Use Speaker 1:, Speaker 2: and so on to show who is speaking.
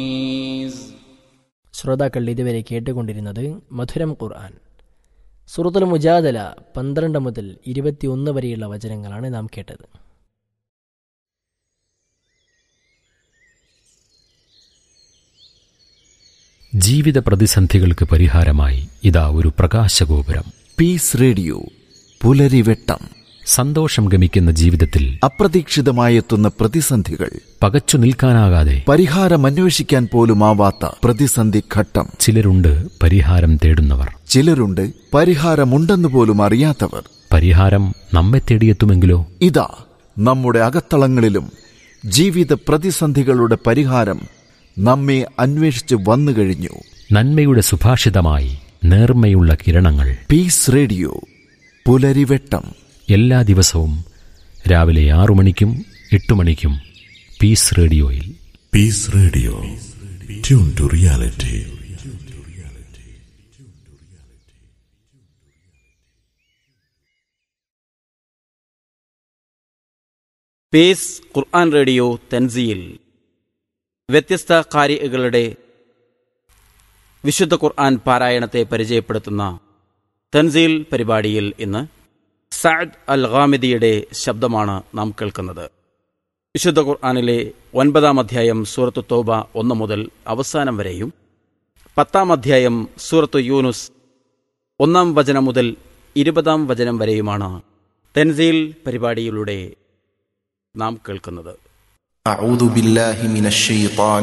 Speaker 1: ശ്രോതാക്കൾ ഇതുവരെ കേട്ടുകൊണ്ടിരുന്നത് മധുരം ഖുർആൻ സുറത്തുൽ മുജാദല പന്ത്രണ്ട് മുതൽ ഇരുപത്തിയൊന്ന് വരെയുള്ള വചനങ്ങളാണ് നാം കേട്ടത്
Speaker 2: ജീവിത പ്രതിസന്ധികൾക്ക് പരിഹാരമായി ഇതാ ഒരു പ്രകാശഗോപുരം
Speaker 3: പീസ് റേഡിയോ പുലരിവെട്ടം
Speaker 2: സന്തോഷം ഗമിക്കുന്ന ജീവിതത്തിൽ
Speaker 3: അപ്രതീക്ഷിതമായെത്തുന്ന പ്രതിസന്ധികൾ
Speaker 2: പകച്ചു നിൽക്കാനാകാതെ
Speaker 3: പരിഹാരമന്വേഷിക്കാൻ പോലുമാവാത്ത പ്രതിസന്ധി ഘട്ടം
Speaker 2: ചിലരുണ്ട് പരിഹാരം തേടുന്നവർ
Speaker 3: ചിലരുണ്ട് പരിഹാരമുണ്ടെന്ന് പോലും അറിയാത്തവർ
Speaker 2: പരിഹാരം നമ്മെ തേടിയെത്തുമെങ്കിലോ
Speaker 3: ഇതാ നമ്മുടെ അകത്തളങ്ങളിലും ജീവിത പ്രതിസന്ധികളുടെ പരിഹാരം നമ്മെ അന്വേഷിച്ച് വന്നു കഴിഞ്ഞു
Speaker 2: നന്മയുടെ സുഭാഷിതമായി നേർമ്മയുള്ള കിരണങ്ങൾ
Speaker 3: പീസ് റേഡിയോ പുലരിവെട്ടം
Speaker 2: എല്ലാ ദിവസവും രാവിലെ ആറു മണിക്കും എട്ട് മണിക്കും പീസ് റേഡിയോയിൽ
Speaker 4: Peace Radio. Tune to reality.
Speaker 5: പേസ് ഖുർആൻ റേഡിയോ തൻസീൽ വ്യത്യസ്ത കാരികളുടെ വിശുദ്ധ ഖുർആൻ പാരായണത്തെ പരിചയപ്പെടുത്തുന്ന തൻസീൽ പരിപാടിയിൽ ഇന്ന് സഅദ് അൽ ഖാമിദിയുടെ ശബ്ദമാണ് നാം കേൾക്കുന്നത് വിശുദ്ധ ഖുർആനിലെ ഒൻപതാം അധ്യായം സൂറത്തു തോബ ഒന്ന് മുതൽ അവസാനം വരെയും പത്താം അധ്യായം സൂറത്തു യൂനുസ് ഒന്നാം വചനം മുതൽ ഇരുപതാം വചനം വരെയുമാണ് തൻസീൽ പരിപാടിയിലൂടെ നാം കേൾക്കുന്നത്
Speaker 6: أعوذ بالله من الشيطان